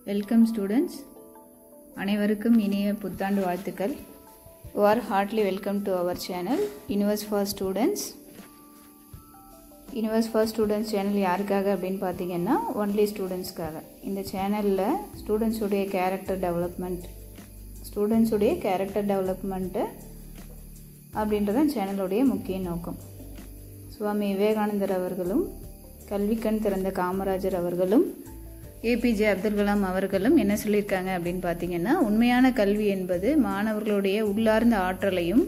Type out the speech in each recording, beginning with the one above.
welcome students அனைவருக்கும் இனிய புத்தாண்டு வாழ்த்துக்கள் you are heartily welcome to our channel universe for students universe for students channel யாருக்காக அப்படின்னு பார்த்தீங்கன்னா ஒன்லி ஸ்டூடெண்ட்ஸ்க்காக இந்த சேனலில் ஸ்டூடெண்ட்ஸுடைய கேரக்டர் டெவலப்மெண்ட் ஸ்டூடெண்ட்ஸுடைய கேரக்டர் டெவலப்மெண்ட்டு அப்படின்றது சேனலுடைய முக்கிய நோக்கம் சுவாமி விவேகானந்தர் அவர்களும் கல்விக்கண் திறந்த காமராஜர் அவர்களும் ஏபிஜே அப்துல் கலாம் அவர்களும் என்ன சொல்லியிருக்காங்க அப்படின்னு பார்த்தீங்கன்னா உண்மையான கல்வி என்பது மாணவர்களுடைய உள்ளார்ந்த ஆற்றலையும்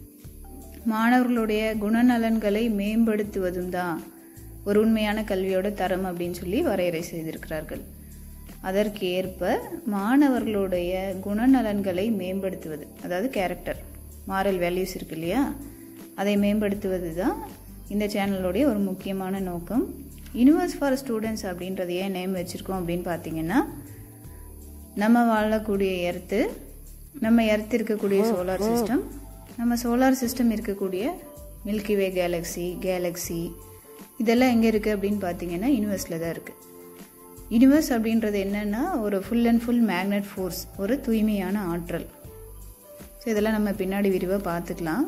மாணவர்களுடைய குணநலன்களை மேம்படுத்துவதும் தான் ஒரு உண்மையான கல்வியோட தரம் அப்படின்னு சொல்லி வரையறை செய்திருக்கிறார்கள் அதற்கு ஏற்ப மாணவர்களுடைய குணநலன்களை மேம்படுத்துவது அதாவது கேரக்டர் மாரல் வேல்யூஸ் இருக்கு இல்லையா அதை மேம்படுத்துவது தான் இந்த சேனலுடைய ஒரு முக்கியமான நோக்கம் யூனிவர்ஸ் ஃபார் ஸ்டூடெண்ட்ஸ் அப்படின்றது ஏன் நேம் வச்சுருக்கோம் அப்படின்னு பார்த்தீங்கன்னா நம்ம வாழக்கூடிய எர்த்து நம்ம எர்த்து இருக்கக்கூடிய சோலார் சிஸ்டம் நம்ம சோலார் சிஸ்டம் இருக்கக்கூடிய மில்கி வே கேலக்ஸி கேலக்ஸி இதெல்லாம் எங்கே இருக்குது அப்படின்னு பார்த்தீங்கன்னா யூனிவர்ஸில் தான் இருக்குது யூனிவர்ஸ் அப்படின்றது என்னென்னா ஒரு full and full magnet force ஒரு தூய்மையான ஆற்றல் ஸோ இதெல்லாம் நம்ம பின்னாடி விரிவாக பார்த்துக்கலாம்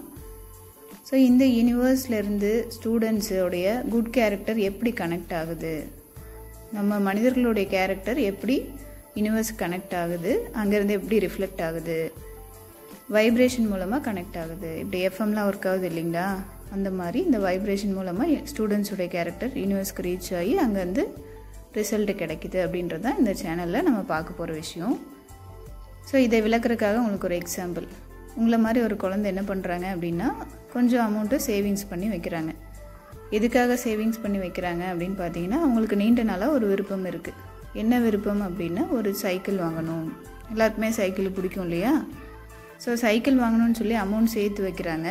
ஸோ இந்த யூனிவர்ஸ்லேருந்து ஸ்டூடெண்ட்ஸோடைய குட் கேரக்டர் எப்படி கனெக்ட் ஆகுது நம்ம மனிதர்களுடைய கேரக்டர் எப்படி யூனிவர்ஸ் கனெக்ட் ஆகுது அங்கேருந்து எப்படி ரிஃப்ளெக்ட் ஆகுது வைப்ரேஷன் மூலமாக கனெக்ட் ஆகுது இப்படி எஃப்எம்லாம் ஒர்க் ஆகுது இல்லைங்களா அந்த மாதிரி இந்த வைப்ரேஷன் மூலமாக ஸ்டூடெண்ட்ஸுடைய கேரக்டர் யூனிவர்ஸ்க்கு ரீச் ஆகி அங்கேருந்து ரிசல்ட் கிடைக்குது அப்படின்றது தான் இந்த சேனலில் நம்ம பார்க்க போகிற விஷயம் ஸோ இதை விளக்குறதுக்காக உங்களுக்கு ஒரு எக்ஸாம்பிள் உங்களை மாதிரி ஒரு குழந்தை என்ன பண்ணுறாங்க அப்படின்னா கொஞ்சம் அமௌண்ட்டு சேவிங்ஸ் பண்ணி வைக்கிறாங்க எதுக்காக சேவிங்ஸ் பண்ணி வைக்கிறாங்க அப்படின்னு பார்த்தீங்கன்னா அவங்களுக்கு நீண்ட நாளாக ஒரு விருப்பம் இருக்குது என்ன விருப்பம் அப்படின்னா ஒரு சைக்கிள் வாங்கணும் எல்லாருக்குமே சைக்கிள் பிடிக்கும் இல்லையா ஸோ சைக்கிள் வாங்கணும்னு சொல்லி அமௌண்ட் சேர்த்து வைக்கிறாங்க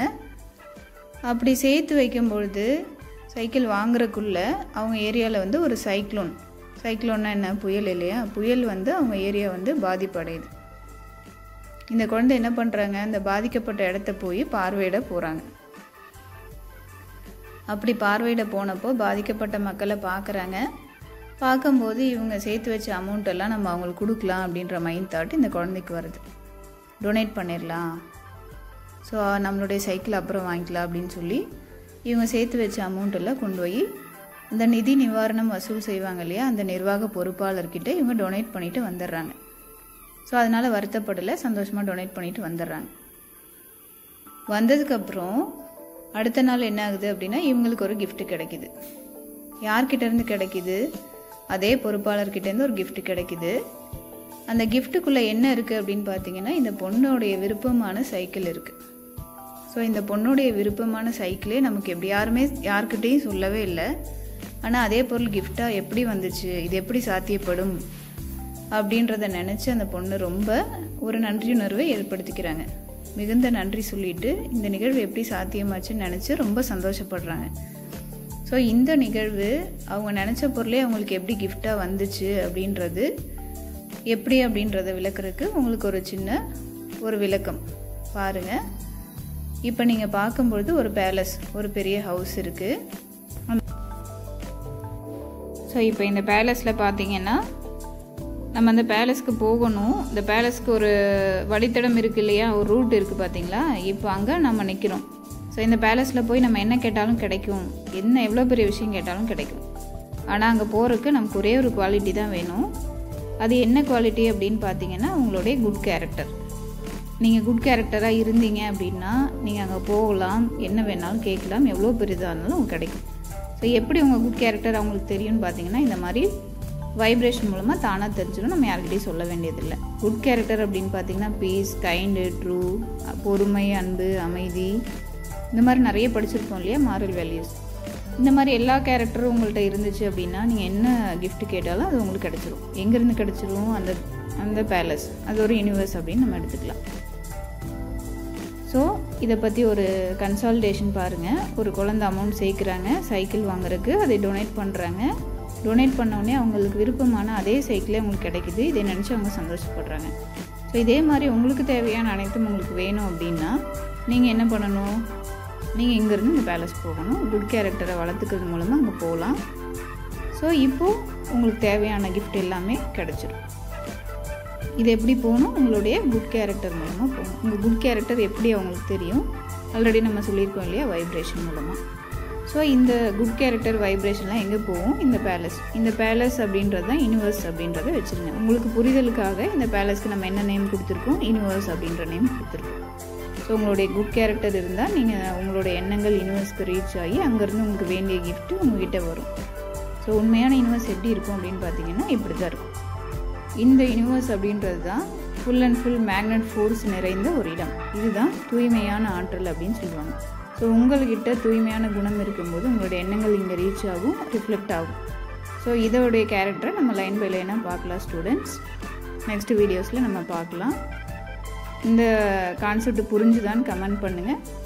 அப்படி சேர்த்து வைக்கும்பொழுது சைக்கிள் வாங்குறக்குள்ளே அவங்க ஏரியாவில் வந்து ஒரு சைக்ளோன் சைக்ளோன்னா என்ன புயல் இல்லையா புயல் வந்து அவங்க ஏரியா வந்து பாதிப்படையுது இந்த குழந்தை என்ன பண்ணுறாங்க இந்த பாதிக்கப்பட்ட இடத்த போய் பார்வையிட போகிறாங்க அப்படி பார்வையிட போனப்போ பாதிக்கப்பட்ட மக்களை பார்க்குறாங்க பார்க்கும்போது இவங்க சேர்த்து வச்ச அமௌண்ட் எல்லாம் நம்ம அவங்களுக்கு கொடுக்கலாம் அப்படின்ற மைண்ட் தாட் இந்த குழந்தைக்கு வருது டொனேட் பண்ணிடலாம் ஸோ நம்மளுடைய சைக்கிள் அப்புறம் வாங்கிக்கலாம் அப்படின்னு சொல்லி இவங்க சேர்த்து வச்ச அமௌண்ட் எல்லாம் கொண்டு போய் இந்த நிதி நிவாரணம் வசூல் செய்வாங்க இல்லையா அந்த நிர்வாக பொறுப்பாளர்கிட்ட இவங்க டொனேட் பண்ணிட்டு வந்துடுறாங்க ஸோ அதனால் வருத்தப்படலை சந்தோஷமாக டொனேட் பண்ணிட்டு வந்துடுறாங்க வந்ததுக்கப்புறம் அடுத்த நாள் என்ன ஆகுது அப்படின்னா இவங்களுக்கு ஒரு gift கிடைக்குது யார்கிட்டேருந்து கிடைக்குது அதே பொறுப்பாளர்கிட்டேருந்து ஒரு gift கிடைக்குது அந்த கிஃப்ட்டுக்குள்ளே என்ன இருக்குது அப்படின்னு பார்த்தீங்கன்னா இந்த பொண்ணோடைய விருப்பமான சைக்கிள் இருக்குது ஸோ இந்த பொண்ணுடைய விருப்பமான சைக்கிளே நமக்கு எப்படி யாருமே யார்கிட்டேயும் சொல்லவே இல்லை ஆனால் அதே பொருள் கிஃப்டாக எப்படி வந்துச்சு இது எப்படி சாத்தியப்படும் அப்படின்றத நினச்சி அந்த பொண்ணு ரொம்ப ஒரு நன்றியுணர்வை ஏற்படுத்திக்கிறாங்க மிகுந்த நன்றி சொல்லிட்டு இந்த நிகழ்வு எப்படி சாத்தியமாச்சுன்னு நினச்சி ரொம்ப சந்தோஷப்படுறாங்க ஸோ இந்த நிகழ்வு அவங்க நினச்ச பொருளே அவங்களுக்கு எப்படி கிஃப்டாக வந்துச்சு அப்படின்றது எப்படி அப்படின்றத விளக்குறதுக்கு உங்களுக்கு ஒரு சின்ன ஒரு விளக்கம் பாருங்கள் இப்போ நீங்கள் பார்க்கும்பொழுது ஒரு பேலஸ் ஒரு பெரிய ஹவுஸ் இருக்குது ஸோ இப்போ இந்த பேலஸில் பார்த்தீங்கன்னா நம்ம அந்த பேலஸ்க்கு போகணும் இந்த பேலஸ்க்கு ஒரு வழித்தடம் இருக்குது இல்லையா ஒரு ரூட் இருக்குது பார்த்தீங்களா இப்போ அங்கே நம்ம நிற்கிறோம் ஸோ இந்த பேலஸில் போய் நம்ம என்ன கேட்டாலும் கிடைக்கும் என்ன எவ்வளோ பெரிய விஷயம் கேட்டாலும் கிடைக்கும் ஆனால் அங்கே போகிறதுக்கு நமக்கு ஒரே ஒரு குவாலிட்டி தான் வேணும் அது என்ன குவாலிட்டி அப்படின்னு பார்த்தீங்கன்னா உங்களுடைய குட் கேரக்டர் நீங்கள் குட் கேரக்டராக இருந்தீங்க அப்படின்னா நீங்கள் அங்கே போகலாம் என்ன வேணாலும் கேட்கலாம் எவ்வளோ பெரிதாக இருந்தாலும் உங்களுக்கு கிடைக்கும் ஸோ எப்படி உங்கள் குட் கேரக்டர் அவங்களுக்கு தெரியும்னு பார்த்தீங்கன்னா இந்த மாதிரி வைப்ரேஷன் மூலமாக தானாக தெரிஞ்சிடும் நம்ம யார்கிட்டையும் சொல்ல வேண்டியதில்லை குட் கேரக்டர் அப்படின்னு பார்த்தீங்கன்னா பீஸ் கைண்டு ட்ரூ பொறுமை அன்பு அமைதி இந்த மாதிரி நிறைய படிச்சிருப்போம் இல்லையா மாரல் வேல்யூஸ் இந்த மாதிரி எல்லா கேரக்டரும் உங்கள்கிட்ட இருந்துச்சு அப்படின்னா நீங்கள் என்ன gift கேட்டாலும் அது உங்களுக்கு கிடச்சிரும் எங்கேருந்து கிடச்சிரும் அந்த அந்த பேலஸ் அது ஒரு யூனிவர்ஸ் அப்படின்னு நம்ம எடுத்துக்கலாம் ஸோ இதை பற்றி ஒரு கன்சல்டேஷன் பாருங்கள் ஒரு குழந்தை அமௌண்ட் சேர்க்குறாங்க சைக்கிள் வாங்குறதுக்கு அதை டொனேட் பண்ணுறாங்க டொனேட் பண்ணோடனே அவங்களுக்கு விருப்பமான அதே சைக்கிளே அவங்களுக்கு கிடைக்குது இதை நினச்சி அவங்க சந்தோஷப்படுறாங்க ஸோ இதே மாதிரி உங்களுக்கு தேவையான அனைத்தும் உங்களுக்கு வேணும் அப்படின்னா நீங்கள் என்ன பண்ணணும் நீங்கள் இங்கேருந்து இந்த பேலஸ் போகணும் குட் கேரக்டரை வளர்த்துக்கிறது மூலமாக அங்கே போகலாம் ஸோ இப்போது உங்களுக்கு தேவையான gift எல்லாமே கிடச்சிரும் இது எப்படி போகணும் உங்களுடைய குட் கேரக்டர் மூலமாக போகணும் உங்கள் குட் கேரக்டர் எப்படி அவங்களுக்கு தெரியும் ஆல்ரெடி நம்ம சொல்லியிருக்கோம் இல்லையா வைப்ரேஷன் மூலமாக ஸோ இந்த குட் கேரக்டர் வைப்ரேஷன்லாம் எங்கே போகும் இந்த பேலஸ் இந்த பேலஸ் அப்படின்றது தான் யூனிவர்ஸ் அப்படின்றத வச்சுருங்க உங்களுக்கு புரிதலுக்காக இந்த பேலஸ்க்கு நம்ம என்ன நேம் கொடுத்துருக்கோம் யூனிவர்ஸ் அப்படின்ற நேம் கொடுத்துருக்கோம் ஸோ உங்களுடைய குட் கேரக்டர் இருந்தால் நீங்கள் உங்களோட எண்ணங்கள் யூனிவர்ஸ்க்கு ரீச் ஆகி அங்கேருந்து உங்களுக்கு வேண்டிய கிஃப்ட்டு உங்ககிட்ட வரும் ஸோ உண்மையான யூனிவர்ஸ் எப்படி இருக்கும் அப்படின்னு பார்த்தீங்கன்னா இப்படி தான் இருக்கும் இந்த யூனிவர்ஸ் அப்படின்றது தான் full and full magnet force நிறைந்த ஒரு இடம் இதுதான் தூய்மையான ஆற்றல் அப்படின்னு சொல்லுவாங்க ஸோ உங்கள்கிட்ட தூய்மையான குணம் இருக்கும்போது உங்களுடைய எண்ணங்கள் இங்கே ரீச் ஆகும் ரிஃப்ளெக்ட் ஆகும் ஸோ இதோடைய கேரக்டரை நம்ம லைன் பை லைனாக பார்க்கலாம் ஸ்டூடெண்ட்ஸ் நெக்ஸ்ட் வீடியோஸில் நம்ம பார்க்கலாம் இந்த கான்செப்ட் புரிஞ்சுதான்னு கமெண்ட் பண்ணுங்கள்